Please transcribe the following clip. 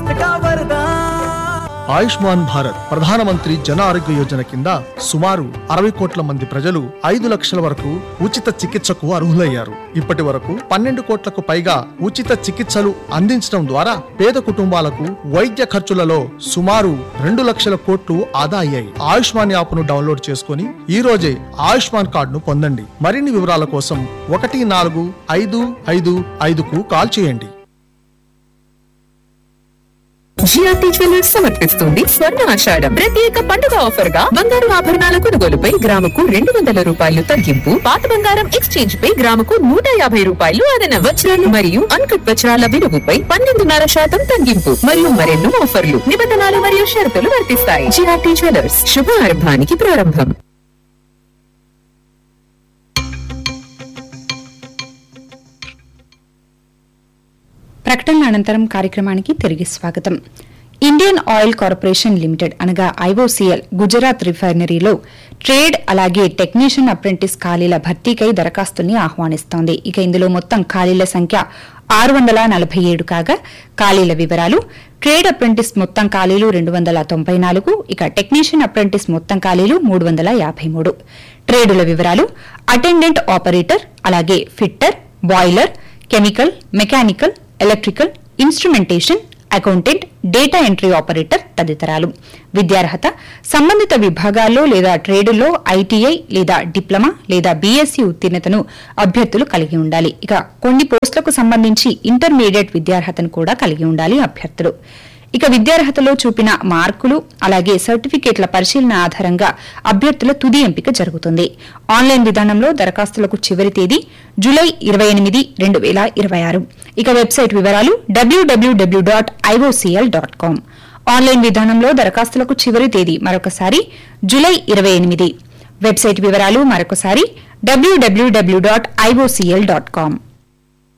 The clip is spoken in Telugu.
का वरदान ఆయుష్మాన్ భారత్ ప్రధానమంత్రి జన ఆరోగ్య యోజన కింద సుమారు అరవై కోట్ల మంది ప్రజలు ఐదు లక్షల వరకు ఉచిత చికిత్సకు అర్హులయ్యారు ఇప్పటి వరకు పన్నెండు కోట్లకు పైగా ఉచిత చికిత్సలు అందించడం ద్వారా పేద కుటుంబాలకు వైద్య ఖర్చులలో సుమారు రెండు లక్షల కోట్లు ఆదా అయ్యాయి ఆయుష్మాన్ యాప్ ను డౌన్లోడ్ చేసుకుని ఈ రోజే ఆయుష్మాన్ కార్డును పొందండి మరిన్ని వివరాల కోసం ఒకటి నాలుగు ఐదు ఐదు ఐదుకు కాల్ చేయండి జిఆర్టీ జ్యువెలర్స్ సమర్పిస్తుంది స్వర్ణ ఆషాఢం ప్రత్యేక పండుగ ఆఫర్ గా బంగారు ఆభరణాల కొనుగోలుపై గ్రాముకు రెండు వందల రూపాయలు తగ్గింపు పాత బంగారం ఎక్స్చేంజ్ పై గ్రాముకు నూట యాభై రూపాయలు అదన వజ్రాలు మరియు అన్కట్ వజ్రాల విలువపై పన్నెండున్నర శాతం తగ్గింపు మరియు మరెన్నో ఆఫర్లు నిబంధనలు మరియు షరతులు వర్తిస్తాయి జిఆర్టీ జ్యువెలర్స్ శుభారంభానికి ప్రారంభం ప్రకటనల అనంతరం కార్యక్రమానికి తిరిగి స్వాగతం ఇండియన్ ఆయిల్ కార్పొరేషన్ లిమిటెడ్ అనగా ఐఓసీఎల్ గుజరాత్ రిఫైనరీలో ట్రేడ్ అలాగే టెక్నీషియన్ అప్రెంటిస్ ఖాళీల భర్తీకై దరఖాస్తుల్ని ఆహ్వానిస్తోంది ఇక ఇందులో మొత్తం ఖాళీల సంఖ్య ఆరు వందల నలభై ఏడు కాగా ఖాళీల వివరాలు ట్రేడ్ అప్రెంటిస్ మొత్తం ఖాళీలు రెండు వందల తొంభై నాలుగు ఇక టెక్నీషియన్ అప్రెంటిస్ మొత్తం ఖాళీలు మూడు వందల యాభై మూడు ట్రేడుల వివరాలు అటెండెంట్ ఆపరేటర్ అలాగే fitter boiler chemical mechanical electrical instrumentation accountant data entry operator తదితరాలు విద్యార్హత సంబంధిత విభాగాల్లో లేదా ట్రేడుల్లో ఐటీఐ లేదా డిప్లొమా లేదా బీఎస్సీ ఉత్తీర్ణతను అభ్యర్థులు కలిగి ఉండాలి ఇక కొన్ని పోస్టులకు సంబంధించి ఇంటర్మీడియట్ విద్యార్హతను కూడా కలిగి ఉండాలి అభ్యర్థులు ఇక విద్యార్హతలో చూపిన మార్కులు అలాగే సర్టిఫికేట్ల పరిశీలన ఆధారంగా అభ్యర్థుల తుది ఎంపిక జరుగుతుంది ఆన్లైన్ విధానంలో దరఖాస్తులకు చివరి తేదీ జూలై ఇరవై ఎనిమిది రెండు వేల ఇరవై ఆరు ఇక వెబ్సైట్ వివరాలు డబ్ల్యూడబ్ల్యూడబ్ల్యూ dot IOCL dot com online విధానంలో దరఖాస్తులకు చివరి తేదీ మరొకసారి జూలై ఇరవై ఎనిమిది వెబ్సైట్ వివరాలు మరొకసారి డబ్ల్యూడబ్ల్యూడబ్ల్యూ డాట్ ఐఓసీఎల్ డాట్ కామ్